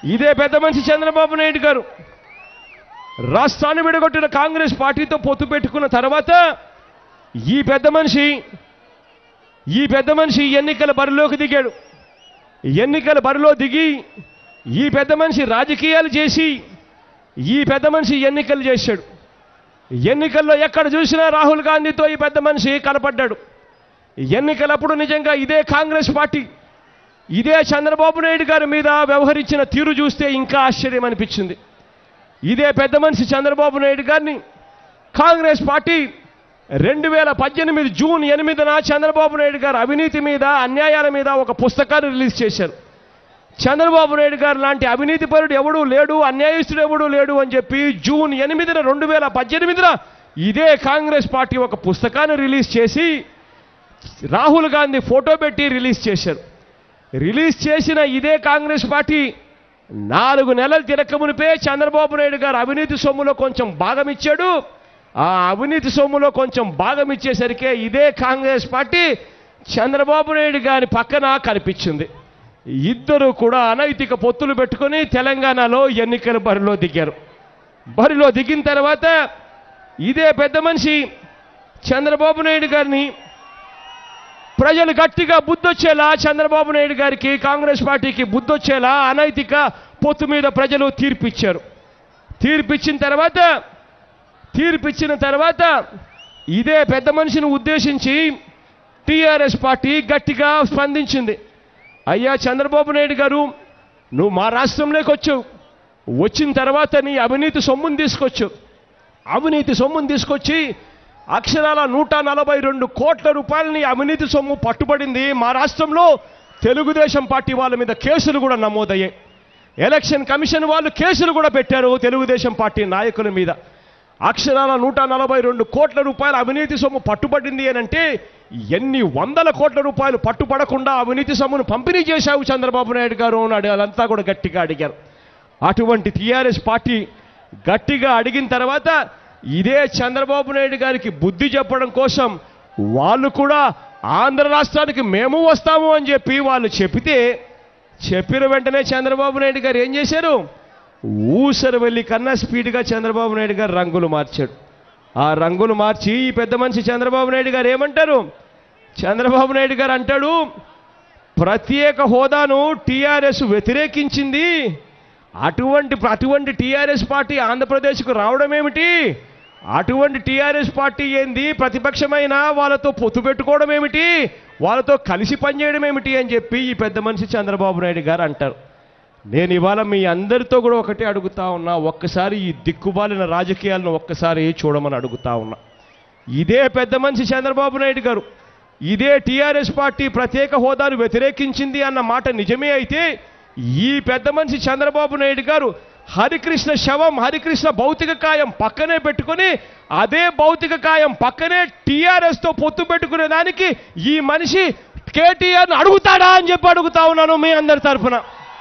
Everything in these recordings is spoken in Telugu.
ఇదే పెద్ద మనిషి చంద్రబాబు నాయుడు గారు రాష్ట్రాన్ని విడగొట్టిన కాంగ్రెస్ పార్టీతో పొత్తు పెట్టుకున్న తర్వాత ఈ పెద్ద మనిషి ఈ పెద్ద మనిషి ఎన్నికల బరిలోకి దిగాడు ఎన్నికల బరిలో దిగి ఈ పెద్ద మనిషి రాజకీయాలు చేసి ఈ పెద్ద మనిషి ఎన్నికలు చేశాడు ఎన్నికల్లో ఎక్కడ చూసినా రాహుల్ గాంధీతో ఈ పెద్ద మనిషి కనపడ్డాడు ఎన్నికలప్పుడు నిజంగా ఇదే కాంగ్రెస్ పార్టీ ఇదే చంద్రబాబు నాయుడు గారి మీద వ్యవహరించిన తీరు చూస్తే ఇంకా ఆశ్చర్యం అనిపించింది ఇదే పెద్ద మనిషి చంద్రబాబు నాయుడు గారిని కాంగ్రెస్ పార్టీ రెండు వేల పద్దెనిమిది జూన్ ఎనిమిదిన చంద్రబాబు నాయుడు గారు అవినీతి మీద అన్యాయాల మీద ఒక పుస్తకాన్ని రిలీజ్ చేశారు చంద్రబాబు నాయుడు గారు లాంటి అవినీతి పరుడు ఎవడూ లేడు అన్యాయస్తుడు ఎవడూ లేడు అని చెప్పి జూన్ ఎనిమిదిన రెండు వేల పద్దెనిమిదిన ఇదే కాంగ్రెస్ పార్టీ ఒక పుస్తకాన్ని రిలీజ్ చేసి రాహుల్ గాంధీ ఫోటో పెట్టి రిలీజ్ చేశారు రిలీజ్ చేసిన ఇదే కాంగ్రెస్ పార్టీ నాలుగు నెలలు తిరక్కమునిపే చంద్రబాబు నాయుడు గారు అవినీతి సొమ్ములో కొంచెం భాగం ఇచ్చాడు ఆ అవినీతి సొమ్ములో కొంచెం భాగం ఇచ్చేసరికే ఇదే కాంగ్రెస్ పార్టీ చంద్రబాబు నాయుడు గారి పక్కన కనిపించింది ఇద్దరు కూడా అనైతిక పొత్తులు పెట్టుకొని తెలంగాణలో ఎన్నికల బరిలో దిగారు బరిలో దిగిన తర్వాత ఇదే పెద్ద మనిషి చంద్రబాబు నాయుడు గారిని ప్రజలు గట్టిగా బుద్ధొచ్చేలా చంద్రబాబు నాయుడు గారికి కాంగ్రెస్ పార్టీకి బుద్ధొచ్చేలా అనైతిక పొత్తు మీద ప్రజలు తీర్పిచ్చారు తీర్పిచ్చిన తర్వాత తీర్పిచ్చిన తర్వాత ఇదే పెద్ద మనిషిని ఉద్దేశించి టీఆర్ఎస్ పార్టీ గట్టిగా స్పందించింది అయ్యా చంద్రబాబు నాయుడు గారు నువ్వు మా రాష్ట్రంలోకి వచ్చావు వచ్చిన తర్వాత నీ అవినీతి సొమ్ముని తీసుకొచ్చు అవినీతి సొమ్ముని తీసుకొచ్చి అక్షరాల నూట నలభై రెండు కోట్ల రూపాయలని అవినీతి సొమ్ము పట్టుబడింది మా రాష్ట్రంలో తెలుగుదేశం పార్టీ వాళ్ళ మీద కేసులు కూడా నమోదయ్యాయి ఎలక్షన్ కమిషన్ వాళ్ళు కేసులు కూడా పెట్టారు తెలుగుదేశం పార్టీ నాయకుల మీద అక్షరాల నూట నలభై రెండు కోట్ల రూపాయల అవినీతి సొమ్ము పట్టుబడింది అని అంటే ఎన్ని వందల కోట్ల రూపాయలు పట్టుబడకుండా అవినీతి సొమ్మును పంపిణీ చేశావు చంద్రబాబు నాయుడు గారు అని అడిగారు వాళ్ళంతా కూడా గట్టిగా అడిగారు అటువంటి టీఆర్ఎస్ పార్టీ గట్టిగా అడిగిన తర్వాత ఇదే చంద్రబాబు నాయుడు గారికి బుద్ధి చెప్పడం కోసం వాళ్ళు కూడా ఆంధ్ర రాష్ట్రానికి మేము వస్తాము అని చెప్పి వాళ్ళు చెప్పితే చెప్పిన వెంటనే చంద్రబాబు నాయుడు గారు ఏం చేశారు ఊసరు వెళ్ళి కన్నా స్పీడ్గా చంద్రబాబు నాయుడు గారు రంగులు మార్చాడు ఆ రంగులు మార్చి ఈ పెద్ద మనిషి చంద్రబాబు నాయుడు గారు ఏమంటారు చంద్రబాబు నాయుడు గారు అంటాడు ప్రత్యేక హోదాను టీఆర్ఎస్ వ్యతిరేకించింది అటువంటి అటువంటి టీఆర్ఎస్ పార్టీ ఆంధ్రప్రదేశ్కు రావడం ఏమిటి అటువంటి టీఆర్ఎస్ పార్టీ ఏంది ప్రతిపక్షమైన వాళ్ళతో పొత్తు పెట్టుకోవడం ఏమిటి వాళ్ళతో కలిసి పనిచేయడం ఏమిటి అని చెప్పి ఈ పెద్ద మనిషి చంద్రబాబు నాయుడు గారు అంటారు నేను ఇవాళ మీ అందరితో కూడా ఒకటే అడుగుతా ఉన్నా ఒక్కసారి ఈ దిక్కుబాలిన రాజకీయాలను ఒక్కసారి చూడమని అడుగుతా ఉన్నా ఇదే పెద్ద మనిషి చంద్రబాబు నాయుడు గారు ఇదే టీఆర్ఎస్ పార్టీ ప్రత్యేక హోదాను వ్యతిరేకించింది అన్న మాట నిజమే అయితే ఈ పెద్ద మనిషి చంద్రబాబు నాయుడు గారు హరికృష్ణ శవం హరికృష్ణ భౌతిక కాయం పక్కనే పెట్టుకొని అదే భౌతిక కాయం పక్కనే టీఆర్ఎస్ తో పొత్తు పెట్టుకునే దానికి ఈ మనిషి కేటీఆర్ అడుగుతాడా అని చెప్పి అడుగుతా ఉన్నాను మీ అందరి తరఫున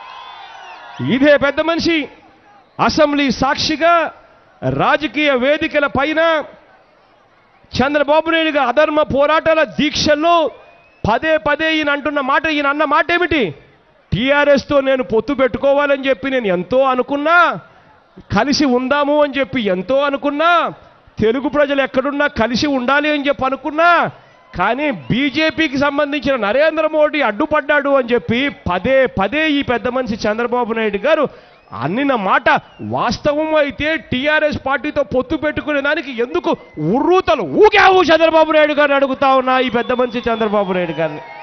ఇదే పెద్ద మనిషి అసెంబ్లీ సాక్షిగా రాజకీయ వేదికల పైన చంద్రబాబు నాయుడు గారి అధర్మ పోరాటాల దీక్షల్లో పదే పదే ఈయన అంటున్న మాట ఈయన అన్న మాట ఏమిటి టీఆర్ఎస్తో నేను పొత్తు పెట్టుకోవాలని చెప్పి నేను ఎంతో అనుకున్నా కలిసి ఉందాము అని చెప్పి ఎంతో అనుకున్నా తెలుగు ప్రజలు ఎక్కడున్నా కలిసి ఉండాలి అని చెప్పి అనుకున్నా కానీ బీజేపీకి సంబంధించిన నరేంద్ర మోడీ అడ్డుపడ్డాడు అని చెప్పి పదే పదే ఈ పెద్ద మనిషి చంద్రబాబు నాయుడు గారు అన్నిన మాట వాస్తవం అయితే టీఆర్ఎస్ పార్టీతో పొత్తు పెట్టుకునే దానికి ఎందుకు ఉర్రూతలు ఊగావు చంద్రబాబు నాయుడు గారిని అడుగుతా ఉన్నా ఈ పెద్ద మనిషి చంద్రబాబు నాయుడు గారిని